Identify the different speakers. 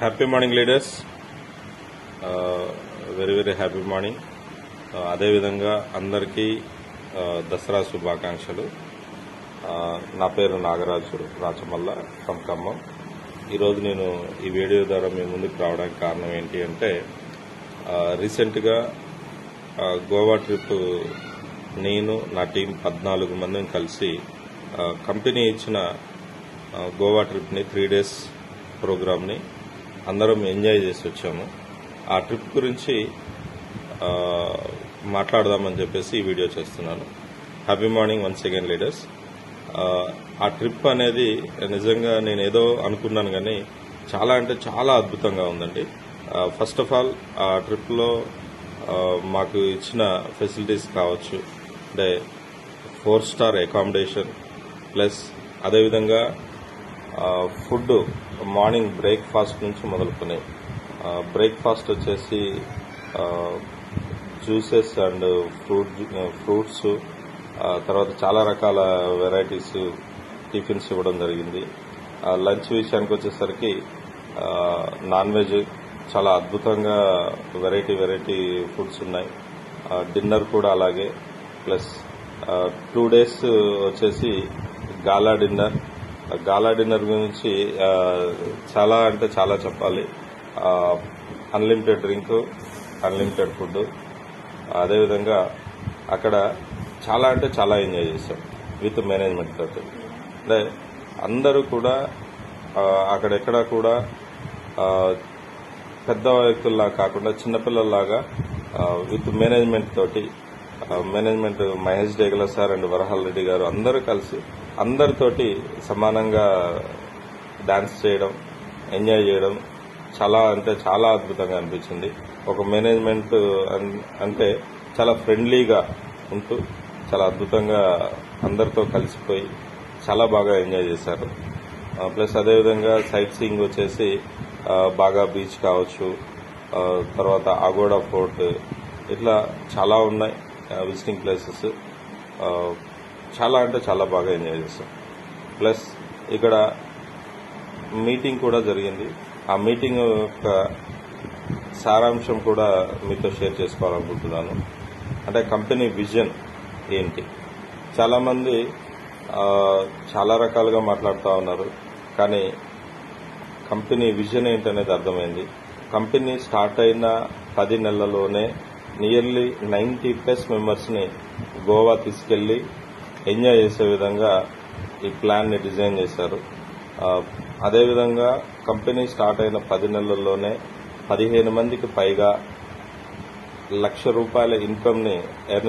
Speaker 1: happy morning leaders very very happy morning అదేవిధంగా అందరికీ ఆ, దసరా శుభాకాంక్షలు ఆ, నా పేరు నాగరాజు రాచమల్ల ఫ్రమ్ ఖమ్మం ఈరోజు నేను ఈ వీడియో ద్వారా మీ ముందుకు రావడానికి కారణం ఏంటి అంటే ఆ, రీసెంట్గా ఆ, గోవా ట్రిప్ నేను నా టీం పద్నాలుగు మందిని కలిసి ఆ, కంపెనీ ఇచ్చిన ఆ, గోవా ట్రిప్ని త్రీ డేస్ ప్రోగ్రామ్ని అందరం ఎంజాయ్ చేసి వచ్చాము ఆ ట్రిప్ గురించి ఆ, మాట్లాడదామని చెప్పేసి ఈ వీడియో చేస్తున్నాను happy morning once again leaders ఆ ట్రిప్ అనేది నిజంగా నేను ఏదో అనుకున్నాను కానీ చాలా అంటే చాలా అద్భుతంగా ఉందండి ఫస్ట్ ఆఫ్ ఆల్ ఆ ట్రిప్లో మాకు ఇచ్చిన ఫెసిలిటీస్ కావచ్చు అంటే ఫోర్ స్టార్ అకామిడేషన్ ప్లస్ అదేవిధంగా ఆ, ఫుడ్ మార్నింగ్ బ్రేక్ఫాస్ట్ నుంచి మొదలుకొని ఆ, బ్రేక్ఫాస్ట్ వచ్చేసి ఆ, జ్యూసెస్ అండ్ ఫ్రూట్ ఫ్రూట్స్ ఆ, తర్వాత చాలా రకాల వెరైటీస్ టిఫిన్స్ ఇవ్వడం జరిగింది ఆ, లంచ్ విషయానికి వచ్చేసరికి ఆ, నాన్ వెజ్ చాలా అద్భుతంగా వెరైటీ వెరైటీ ఫుడ్స్ ఉన్నాయి ఆ, డిన్నర్ కూడా అలాగే ప్లస్ ఆ, టూ డేస్ వచ్చేసి గాలా డిన్నర్ ఆ గాలా డిన్నర్ గురించి ఆ, చాలా అంటే చాలా చెప్పాలి అన్లిమిటెడ్ డ్రింక్ అన్లిమిటెడ్ ఫుడ్ అదేవిధంగా అక్కడ చాలా అంటే చాలా ఎంజాయ్ చేశాం విత్ మేనేజ్మెంట్ తోటి అంటే అందరూ కూడా ఆ, అక్కడెక్కడ కూడా ఆ, పెద్ద వ్యక్తుల్లా కాకుండా చిన్నపిల్లల్లాగా ఆ, విత్ మేనేజ్మెంట్ తోటి ఆ, management Mahesh Degala sir and Varahal Reddy garu అందరూ కలిసి అందరితోటి సమానంగా డాన్స్ చేయడం ఎంజాయ్ చేయడం చాలా అంటే చాలా అద్భుతంగా అనిపించింది ఒక మేనేజ్మెంట్ అన్- అంటే చాలా ఫ్రెండ్లీగా ఉంటూ చాలా అద్భుతంగా అందరితో కలిసిపోయి చాలా బాగా ఎంజాయ్ చేశారు ఆ, ప్లస్ అదేవిధంగా సైట్ సీయింగ్ వచ్చేసి ఆ, బాగా బీచ్ కావచ్చు ఆ, తర్వాత అగోడా ఫోర్ట్ ఇట్లా చాలా ఉన్నాయి విజిటింగ్ ప్లేసెస్ ఆ, చాలా అంటే చాలా బాగా ఎంజాయ్ చేశాం ప్లస్ ఇక్కడ మీటింగ్ కూడా జరిగింది ఆ మీటింగ్ యొక్క సారాంశం కూడా మీతో షేర్ చేసుకోవాలనుకుంటున్నాను అంటే కంపెనీ విజన్ ఏంటి చాలామంది ఆ, చాలా రకాలుగా మాట్లాడుతూ ఉన్నారు కానీ కంపెనీ విజన్ ఏంటనేది అర్థమైంది కంపెనీ స్టార్ట్ అయిన పది నెలల్లోనే నియర్లీ నైంటీ ప్లస్ మెంబర్స్ని గోవా తీసుకెళ్లి ఎంజాయ్ చేసే విధంగా ఈ ప్లాన్ ని డిజైన్ చేశారు ఆ, అదేవిధంగా కంపెనీ స్టార్ట్ అయిన పది నెలల్లోనే పదిహేను మందికి పైగా లక్ష రూపాయల ఇన్కమ్ ని ఎర్న్